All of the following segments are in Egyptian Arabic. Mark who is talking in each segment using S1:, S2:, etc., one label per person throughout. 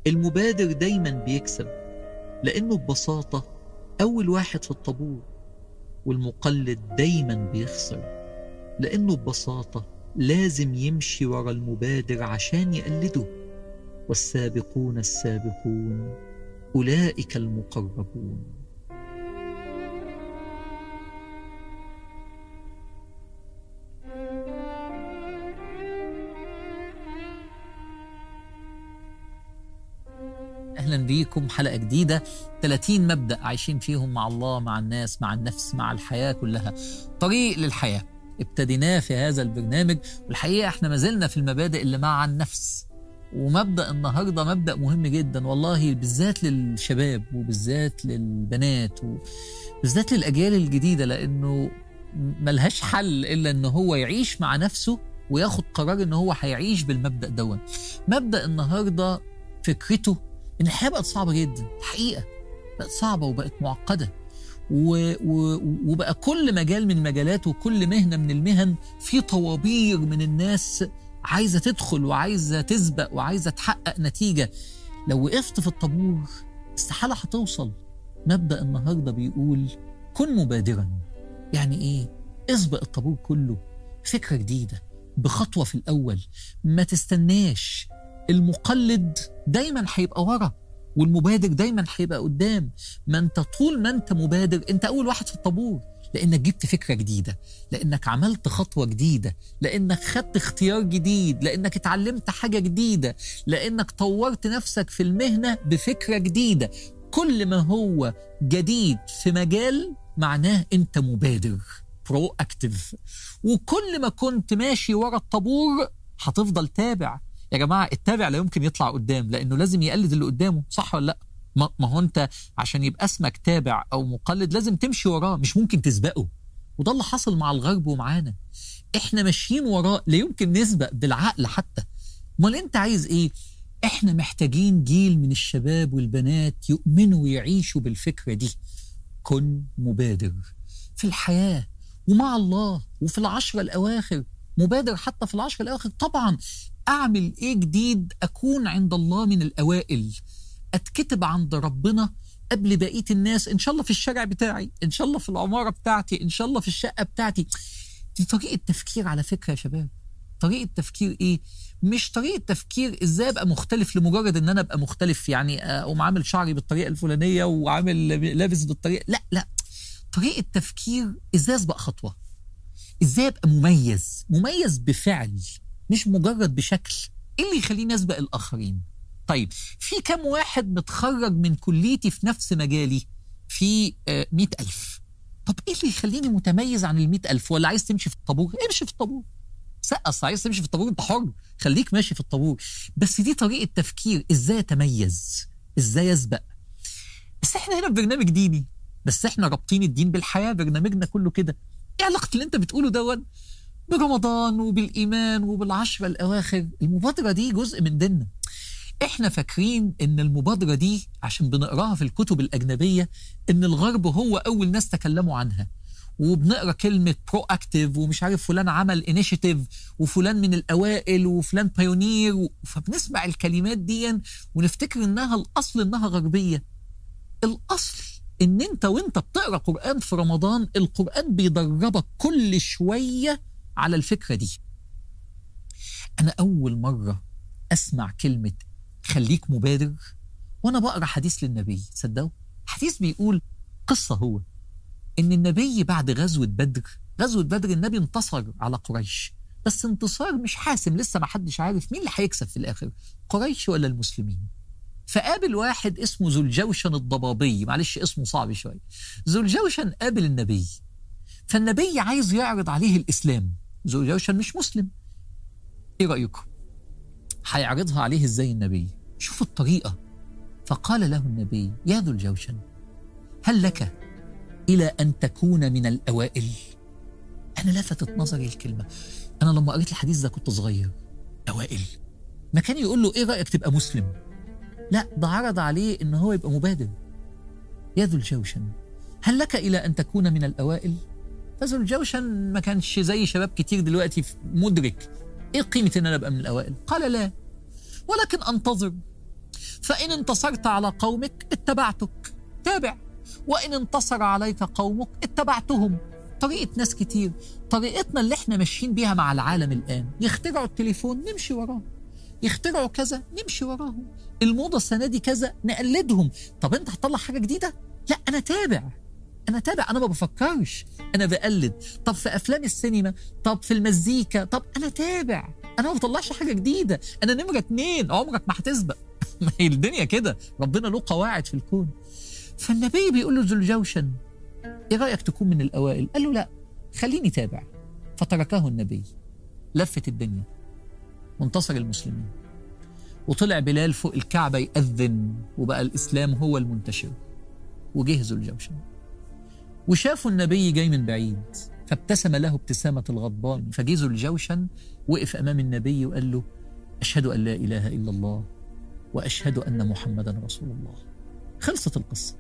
S1: المبادر دايما بيكسب لأنه ببساطة أول واحد في الطابور والمقلد دايما بيخسر لأنه ببساطة لازم يمشي ورا المبادر عشان يقلده والسابقون السابقون أولئك المقربون اهلا بيكم حلقه جديده 30 مبدا عايشين فيهم مع الله مع الناس مع النفس مع الحياه كلها طريق للحياه ابتديناه في هذا البرنامج والحقيقه احنا ما زلنا في المبادئ اللي مع النفس ومبدا النهارده مبدا مهم جدا والله بالذات للشباب وبالذات للبنات وبالذات للاجيال الجديده لانه ملهاش حل الا ان هو يعيش مع نفسه وياخد قرار ان هو هيعيش بالمبدا دون مبدا النهارده فكرته ان الحياه بقت صعبه جدا الحقيقه بقت صعبه وبقت معقده و... و... وبقى كل مجال من المجالات وكل مهنه من المهن في طوابير من الناس عايزه تدخل وعايزه تسبق وعايزه تحقق نتيجه لو وقفت في الطابور استحاله هتوصل مبدا النهارده بيقول كن مبادرا يعني ايه اسبق الطابور كله فكره جديده بخطوه في الاول ما تستناش المقلد دايما هيبقى ورا والمبادر دايما هيبقى قدام ما انت طول ما انت مبادر انت اول واحد في الطابور لانك جبت فكره جديده لانك عملت خطوه جديده لانك خدت اختيار جديد لانك اتعلمت حاجه جديده لانك طورت نفسك في المهنه بفكره جديده كل ما هو جديد في مجال معناه انت مبادر برو اكتف وكل ما كنت ماشي ورا الطابور هتفضل تابع يا جماعه التابع لا يمكن يطلع قدام لانه لازم يقلد اللي قدامه صح ولا لا ما هو انت عشان يبقى اسمك تابع او مقلد لازم تمشي وراه مش ممكن تسبقه وده اللي حصل مع الغرب ومعانا احنا ماشيين وراه لا يمكن نسبق بالعقل حتى امال انت عايز ايه احنا محتاجين جيل من الشباب والبنات يؤمنوا ويعيشوا بالفكره دي كن مبادر في الحياه ومع الله وفي العشرة الأواخر مبادر حتى في العشرة الأواخر طبعا أعمل إيه جديد أكون عند الله من الأوائل أتكتب عند ربنا قبل بقية الناس إن شاء الله في الشارع بتاعي إن شاء الله في العمارة بتاعتي إن شاء الله في الشقة بتاعتي دي طريقة تفكير على فكرة يا شباب طريقة تفكير إيه؟ مش طريقة تفكير إزاي أبقى مختلف لمجرد إن أنا أبقى مختلف يعني أقوم عامل شعري بالطريقة الفلانية وعامل لابس بالطريقة لا لا طريقة تفكير إزاي أسبق خطوة إزاي أبقى مميز مميز بفعل مش مجرد بشكل ايه اللي يخليني اسبق الاخرين طيب في كم واحد متخرج من كليتي في نفس مجالي في مئة ألف طب ايه اللي يخليني متميز عن المئة ألف ولا عايز تمشي في الطابور امشي في الطابور سقص عايز تمشي في الطابور انت حر خليك ماشي في الطابور بس دي طريقة تفكير ازاي اتميز ازاي اسبق بس احنا هنا في برنامج ديني بس احنا رابطين الدين بالحياة برنامجنا كله كده ايه علاقة اللي انت بتقوله دون برمضان وبالإيمان وبالعشرة الأواخر المبادرة دي جزء من ديننا احنا فاكرين ان المبادرة دي عشان بنقراها في الكتب الأجنبية ان الغرب هو أول ناس تكلموا عنها وبنقرا كلمة برو اكتيف ومش عارف فلان عمل انيشيتيف وفلان من الأوائل وفلان بايونير فبنسمع الكلمات دي ونفتكر انها الأصل انها غربية الأصل ان انت وانت بتقرا قرآن في رمضان القرآن بيدربك كل شوية على الفكرة دي أنا أول مرة أسمع كلمة خليك مبادر وأنا بقرأ حديث للنبي صدقوا حديث بيقول قصة هو إن النبي بعد غزوة بدر غزوة بدر النبي انتصر على قريش بس انتصار مش حاسم لسه ما حدش عارف مين اللي هيكسب في الآخر قريش ولا المسلمين فقابل واحد اسمه ذو الجوشن الضبابي معلش اسمه صعب شوية ذو الجوشن قابل النبي فالنبي عايز يعرض عليه الإسلام ذو الجوشن مش مسلم ايه رأيكم هيعرضها عليه ازاي النبي شوفوا الطريقة فقال له النبي يا ذو الجوشن هل لك إلى أن تكون من الأوائل أنا لفتت نظري الكلمة أنا لما قريت الحديث ده كنت صغير أوائل ما كان يقول له إيه رأيك تبقى مسلم لا ده عرض عليه إن هو يبقى مبادر يا ذو الجوشن هل لك إلى أن تكون من الأوائل فذو الجوشن ما كانش زي شباب كتير دلوقتي مدرك ايه قيمة ان انا ابقى من الاوائل قال لا ولكن انتظر فإن انتصرت على قومك اتبعتك تابع وإن انتصر عليك قومك اتبعتهم طريقة ناس كتير طريقتنا اللي احنا ماشيين بيها مع العالم الآن يخترعوا التليفون نمشي وراه يخترعوا كذا نمشي وراهم الموضة السنة دي كذا نقلدهم طب انت هتطلع حاجة جديدة لا أنا تابع أنا تابع أنا ما بفكرش أنا بقلد طب في أفلام السينما طب في المزيكا طب أنا تابع أنا ما بطلعش حاجة جديدة أنا نمرة اتنين عمرك ما هتسبق ما هي الدنيا كده ربنا له قواعد في الكون فالنبي بيقول له ذو الجوشن ايه رايك تكون من الاوائل قال له لا خليني تابع فتركه النبي لفت الدنيا وانتصر المسلمين وطلع بلال فوق الكعبه ياذن وبقى الاسلام هو المنتشر وجه ذو الجوشن وشافوا النبي جاي من بعيد فابتسم له ابتسامه الغضبان فجه ذو الجوشن وقف امام النبي وقال له اشهد ان لا اله الا الله واشهد ان محمدا رسول الله خلصت القصه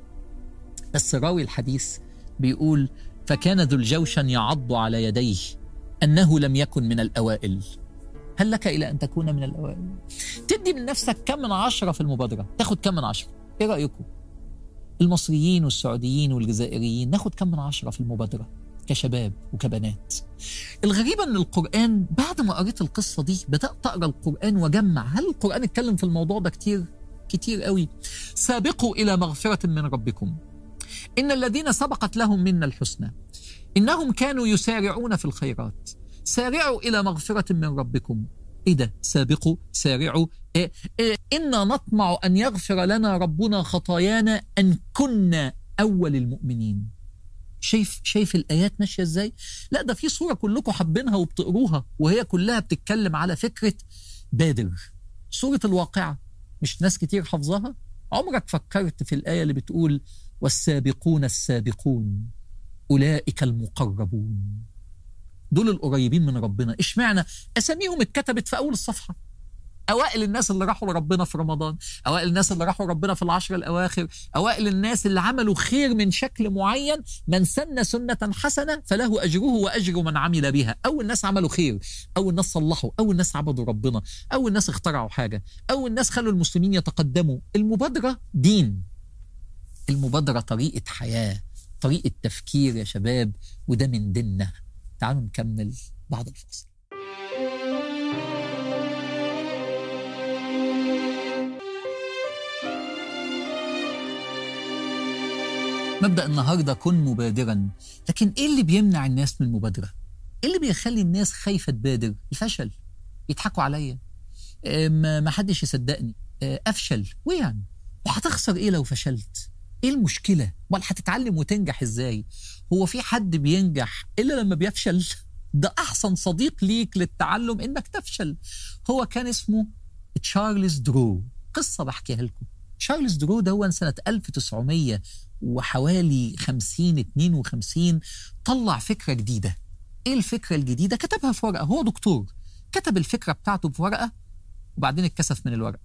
S1: بس راوي الحديث بيقول فكان ذو الجوشن يعض على يديه انه لم يكن من الاوائل هل لك الى ان تكون من الاوائل تدي من نفسك كم من عشره في المبادره تاخد كم من عشره ايه رايكم المصريين والسعوديين والجزائريين ناخد كم من عشره في المبادره كشباب وكبنات الغريبة أن القرآن بعد ما قريت القصة دي بدأت أقرأ القرآن وجمع هل القرآن اتكلم في الموضوع ده كتير كتير قوي سابقوا إلى مغفرة من ربكم إن الذين سبقت لهم منا الحسنى إنهم كانوا يسارعون في الخيرات سارعوا إلى مغفرة من ربكم إيه ده سابقوا سارعوا إيه إيه إنا نطمع أن يغفر لنا ربنا خطايانا أن كنا أول المؤمنين شايف شايف الآيات ماشية إزاي لا ده في صورة كلكم حابينها وبتقروها وهي كلها بتتكلم على فكرة بادر سورة الواقعة مش ناس كتير حافظاها عمرك فكرت في الآية اللي بتقول والسابقون السابقون أولئك المقربون دول القريبين من ربنا اشمعنى أساميهم اتكتبت في أول الصفحة أوائل الناس اللي راحوا لربنا في رمضان أوائل الناس اللي راحوا ربنا في العشر الأواخر أوائل الناس اللي عملوا خير من شكل معين من سن سنة حسنة فله أجره وأجر من عمل بها أول ناس عملوا خير أول ناس صلحوا أول ناس عبدوا ربنا أول ناس اخترعوا حاجة أول ناس خلوا المسلمين يتقدموا المبادرة دين المبادرة طريقة حياة طريقة تفكير يا شباب وده من ديننا تعالوا نكمل بعد الفاصل مبدأ النهاردة كن مبادرا لكن إيه اللي بيمنع الناس من المبادرة؟ إيه اللي بيخلي الناس خايفة تبادر؟ الفشل يضحكوا عليا ما حدش يصدقني أفشل ويعني وهتخسر إيه لو فشلت؟ إيه المشكلة؟ ولا هتتعلم وتنجح إزاي؟ هو في حد بينجح إلا لما بيفشل؟ ده أحسن صديق ليك للتعلم إنك تفشل هو كان اسمه تشارلز درو قصة بحكيها لكم تشارلز درو ده سنة 1900 وحوالي 50 52 طلع فكرة جديدة ايه الفكرة الجديدة كتبها في ورقة هو دكتور كتب الفكرة بتاعته في ورقة وبعدين اتكسف من الورقة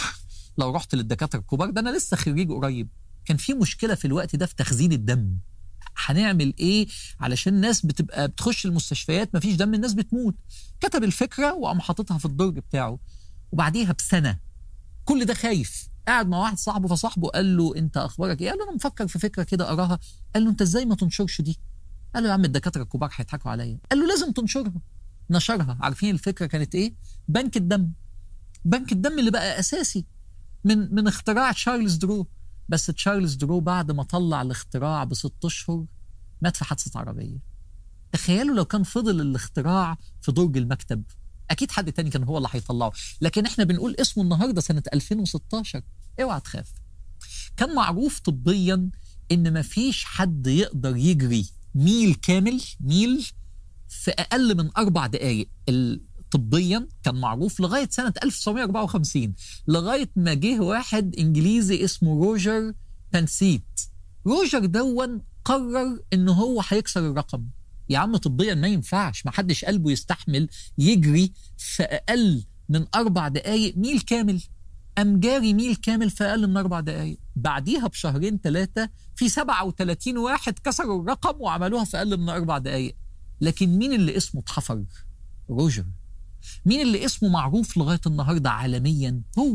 S1: لو رحت للدكاترة الكبار ده انا لسه خريج قريب كان في مشكلة في الوقت ده في تخزين الدم هنعمل ايه علشان الناس بتبقى بتخش المستشفيات مفيش دم الناس بتموت كتب الفكرة وقام حاططها في الدرج بتاعه وبعديها بسنة كل ده خايف قاعد مع واحد صاحبه فصاحبه قال له انت اخبارك ايه؟ قال له انا مفكر في فكره كده اراها قال له انت ازاي ما تنشرش دي؟ قال له يا عم الدكاتره الكبار هيضحكوا عليا قال له لازم تنشرها نشرها عارفين الفكره كانت ايه؟ بنك الدم بنك الدم اللي بقى اساسي من من اختراع تشارلز درو بس تشارلز درو بعد ما طلع الاختراع بست اشهر مات في حادثه عربيه تخيلوا لو كان فضل الاختراع في درج المكتب اكيد حد تاني كان هو اللي هيطلعه لكن احنا بنقول اسمه النهارده سنه 2016 اوعى تخاف كان معروف طبيا ان مفيش حد يقدر يجري ميل كامل ميل في اقل من اربع دقائق طبيا كان معروف لغايه سنه 1954 لغايه ما جه واحد انجليزي اسمه روجر بانسيت روجر دون قرر ان هو هيكسر الرقم يا عم طبيا ما ينفعش ما حدش قلبه يستحمل يجري في اقل من اربع دقائق ميل كامل قام جاري ميل كامل في اقل من اربع دقائق بعديها بشهرين ثلاثه في 37 واحد كسروا الرقم وعملوها في اقل من اربع دقائق لكن مين اللي اسمه اتحفر روجر مين اللي اسمه معروف لغايه النهارده عالميا هو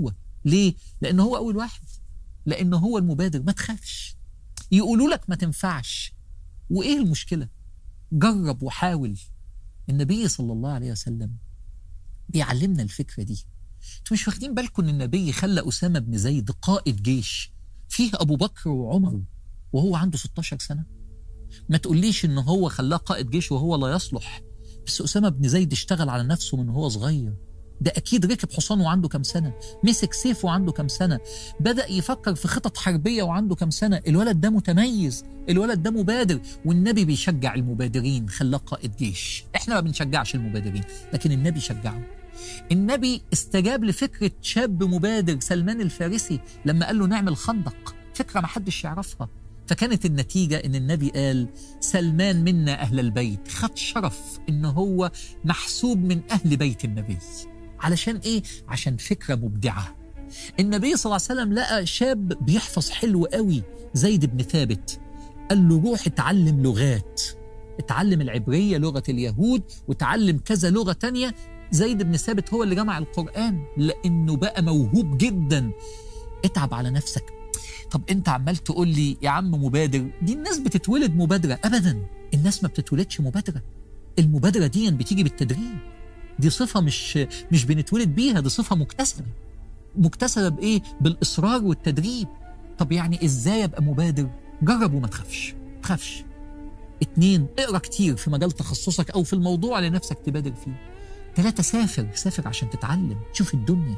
S1: ليه؟ لأنه هو أول واحد لأنه هو المبادر ما تخافش يقولوا لك ما تنفعش وإيه المشكلة؟ جرب وحاول النبي صلى الله عليه وسلم بيعلمنا الفكرة دي انتوا مش واخدين بالكم ان النبي خلى أسامة بن زيد قائد جيش فيه أبو بكر وعمر وهو عنده 16 سنة ما تقوليش ان هو خلاه قائد جيش وهو لا يصلح بس أسامة بن زيد اشتغل على نفسه من هو صغير ده أكيد ركب حصان وعنده كام سنة مسك سيف وعنده كام سنة بدأ يفكر في خطط حربية وعنده كام سنة الولد ده متميز الولد ده مبادر والنبي بيشجع المبادرين خلاه قائد جيش احنا ما بنشجعش المبادرين لكن النبي شجعه النبي استجاب لفكرة شاب مبادر سلمان الفارسي لما قال له نعمل خندق فكرة ما حدش يعرفها فكانت النتيجة إن النبي قال سلمان منا أهل البيت خد شرف إن هو محسوب من أهل بيت النبي علشان إيه؟ عشان فكرة مبدعة النبي صلى الله عليه وسلم لقى شاب بيحفظ حلو قوي زيد بن ثابت قال له روح اتعلم لغات اتعلم العبرية لغة اليهود وتعلم كذا لغة تانية زيد بن ثابت هو اللي جمع القرآن لأنه بقى موهوب جدا اتعب على نفسك طب انت عمال تقول لي يا عم مبادر دي الناس بتتولد مبادرة أبدا الناس ما بتتولدش مبادرة المبادرة دي بتيجي بالتدريب دي صفة مش مش بنتولد بيها دي صفة مكتسبة مكتسبة بإيه؟ بالإصرار والتدريب طب يعني إزاي أبقى مبادر؟ جرب وما تخافش ما تخافش اتنين اقرا كتير في مجال تخصصك أو في الموضوع اللي نفسك تبادر فيه ثلاثة سافر سافر عشان تتعلم شوف الدنيا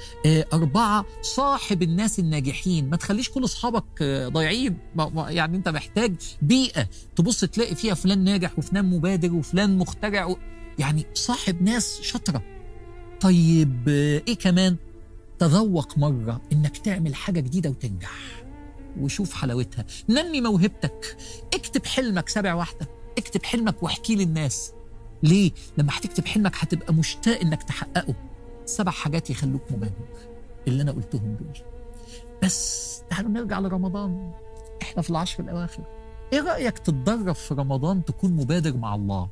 S1: أربعة صاحب الناس الناجحين ما تخليش كل أصحابك ضايعين يعني أنت محتاج بيئة تبص تلاقي فيها فلان ناجح وفلان مبادر وفلان مخترع و... يعني صاحب ناس شاطرة طيب إيه كمان تذوق مرة إنك تعمل حاجة جديدة وتنجح وشوف حلاوتها نمي موهبتك اكتب حلمك سبع واحدة اكتب حلمك واحكيه للناس ليه؟ لما هتكتب حلمك هتبقى مشتاق انك تحققه سبع حاجات يخلوك مبادر اللي انا قلتهم دول بس تعالوا نرجع لرمضان احنا في العشر الاواخر ايه رايك تتدرب في رمضان تكون مبادر مع الله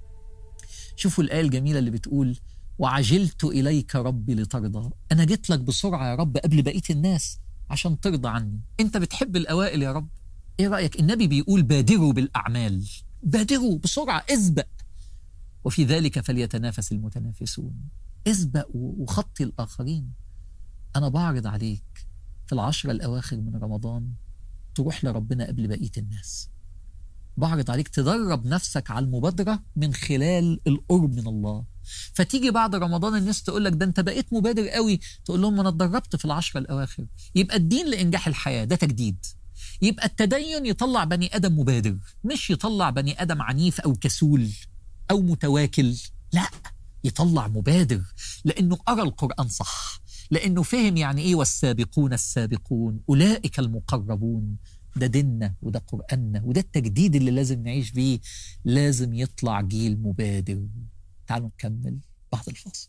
S1: شوفوا الايه الجميله اللي بتقول وعجلت اليك ربي لترضى انا جيت لك بسرعه يا رب قبل بقيه الناس عشان ترضى عني انت بتحب الاوائل يا رب ايه رايك النبي بيقول بادروا بالاعمال بادروا بسرعه اسبق وفي ذلك فليتنافس المتنافسون اسبق وخطي الآخرين أنا بعرض عليك في العشرة الأواخر من رمضان تروح لربنا قبل بقية الناس بعرض عليك تدرب نفسك على المبادرة من خلال القرب من الله فتيجي بعد رمضان الناس تقول لك ده انت بقيت مبادر قوي تقول لهم انا اتدربت في العشرة الاواخر يبقى الدين لانجاح الحياة ده تجديد يبقى التدين يطلع بني ادم مبادر مش يطلع بني ادم عنيف او كسول او متواكل لا يطلع مبادر لانه قرا القران صح لانه فهم يعني ايه والسابقون السابقون اولئك المقربون ده ديننا وده قراننا وده التجديد اللي لازم نعيش بيه لازم يطلع جيل مبادر تعالوا نكمل بعد الفاصل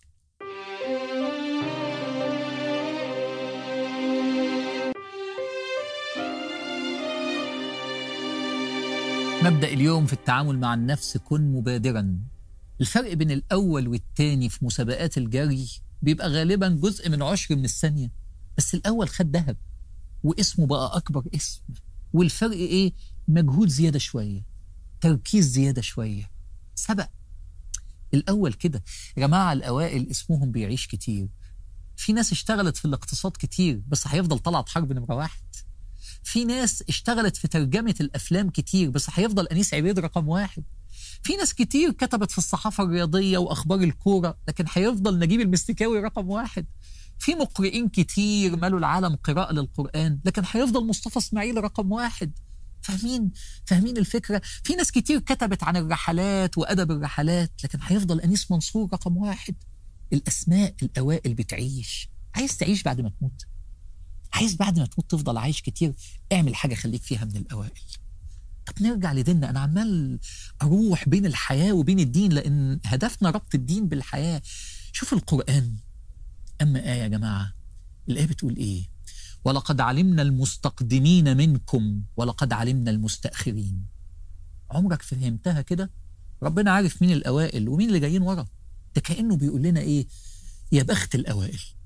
S1: مبدأ اليوم في التعامل مع النفس كن مبادرا الفرق بين الأول والتاني في مسابقات الجري بيبقى غالبا جزء من عشر من الثانية بس الأول خد ذهب واسمه بقى أكبر اسم والفرق إيه؟ مجهود زيادة شوية تركيز زيادة شوية سبق الأول كده يا جماعة الأوائل اسمهم بيعيش كتير في ناس اشتغلت في الاقتصاد كتير بس هيفضل طلعت حرب نمرة واحد في ناس اشتغلت في ترجمة الأفلام كتير بس هيفضل أنيس عبيد رقم واحد في ناس كتير كتبت في الصحافة الرياضية وأخبار الكورة لكن هيفضل نجيب المستكاوي رقم واحد في مقرئين كتير مالوا العالم قراءة للقرآن لكن هيفضل مصطفى اسماعيل رقم واحد فاهمين فاهمين الفكرة في ناس كتير كتبت عن الرحلات وأدب الرحلات لكن هيفضل أنيس منصور رقم واحد الأسماء الأوائل بتعيش عايز تعيش بعد ما تموت عايز بعد ما تموت تفضل عايش كتير اعمل حاجة خليك فيها من الأوائل طب نرجع لديننا أنا عمال أروح بين الحياة وبين الدين لأن هدفنا ربط الدين بالحياة شوف القرآن أما آية يا جماعة الآية بتقول إيه ولقد علمنا المستقدمين منكم ولقد علمنا المستأخرين عمرك فهمتها كده ربنا عارف مين الأوائل ومين اللي جايين ورا ده كأنه بيقول لنا إيه يا بخت الأوائل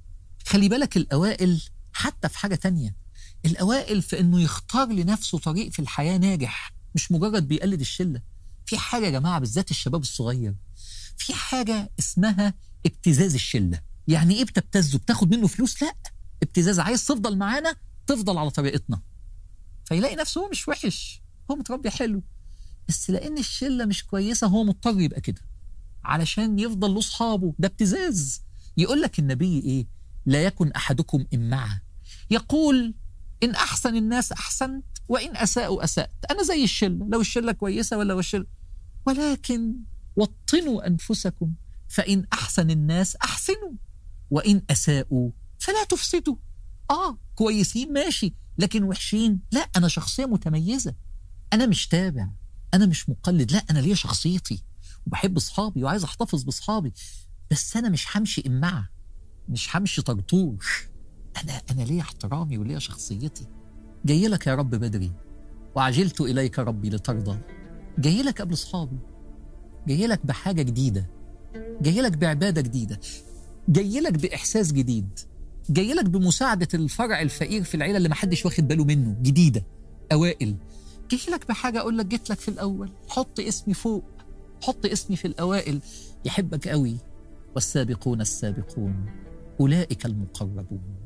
S1: خلي بالك الأوائل حتى في حاجة تانية الأوائل في إنه يختار لنفسه طريق في الحياة ناجح مش مجرد بيقلد الشلة في حاجة يا جماعة بالذات الشباب الصغير في حاجة اسمها ابتزاز الشلة يعني ايه بتبتزه بتاخد منه فلوس لا ابتزاز عايز تفضل معانا تفضل على طريقتنا فيلاقي نفسه هو مش وحش هو متربي حلو بس لان الشله مش كويسه هو مضطر يبقى كده علشان يفضل له اصحابه ده ابتزاز يقول لك النبي ايه لا يكن احدكم امعه يقول ان احسن الناس احسنت وان اساءوا اسات انا زي الشله لو الشله كويسه ولا الشله ولكن وطنوا انفسكم فان احسن الناس احسنوا وان اساءوا فلا تفسدوا اه كويسين ماشي لكن وحشين لا انا شخصيه متميزه انا مش تابع انا مش مقلد لا انا ليا شخصيتي وبحب اصحابي وعايز احتفظ باصحابي بس انا مش همشي امعه مش همشي طرطور انا انا ليا احترامي وليا شخصيتي جاي لك يا رب بدري وعجلت اليك ربي لترضى جاي لك قبل اصحابي جاي لك بحاجه جديده جاي لك بعباده جديده جاي لك باحساس جديد جاي لك بمساعده الفرع الفقير في العيله اللي محدش واخد باله منه جديده اوائل جاي لك بحاجه اقول لك جيت لك في الاول حط اسمي فوق حط اسمي في الاوائل يحبك قوي والسابقون السابقون اولئك المقربون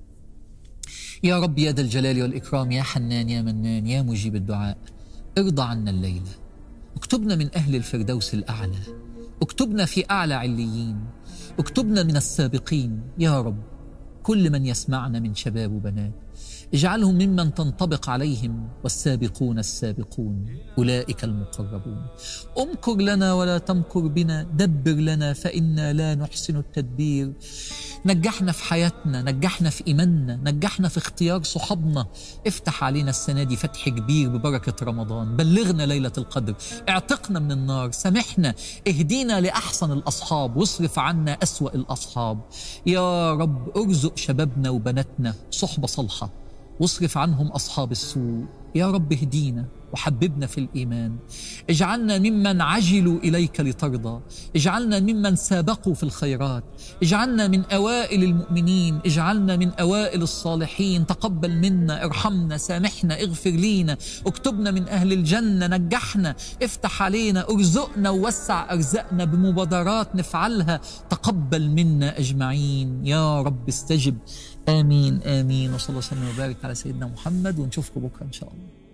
S1: يا رب يا ذا الجلال والاكرام يا حنان يا منان يا مجيب الدعاء ارضى عنا الليله اكتبنا من اهل الفردوس الاعلى اكتبنا في اعلى عليين اكتبنا من السابقين يا رب كل من يسمعنا من شباب وبنات اجعلهم ممن تنطبق عليهم والسابقون السابقون اولئك المقربون امكر لنا ولا تمكر بنا دبر لنا فانا لا نحسن التدبير نجحنا في حياتنا نجحنا في ايماننا نجحنا في اختيار صحابنا افتح علينا السنه دي فتح كبير ببركه رمضان بلغنا ليله القدر اعتقنا من النار سامحنا اهدينا لاحسن الاصحاب واصرف عنا اسوا الاصحاب يا رب ارزق شبابنا وبناتنا صحبه صالحه واصرف عنهم اصحاب السوء يا رب اهدينا وحببنا في الايمان اجعلنا ممن عجلوا اليك لترضى اجعلنا ممن سابقوا في الخيرات اجعلنا من اوائل المؤمنين اجعلنا من اوائل الصالحين تقبل منا ارحمنا سامحنا اغفر لينا اكتبنا من اهل الجنه نجحنا افتح علينا ارزقنا ووسع ارزقنا بمبادرات نفعلها تقبل منا اجمعين يا رب استجب امين امين وصلى الله وسلم وبارك على سيدنا محمد ونشوفكم بكره ان شاء الله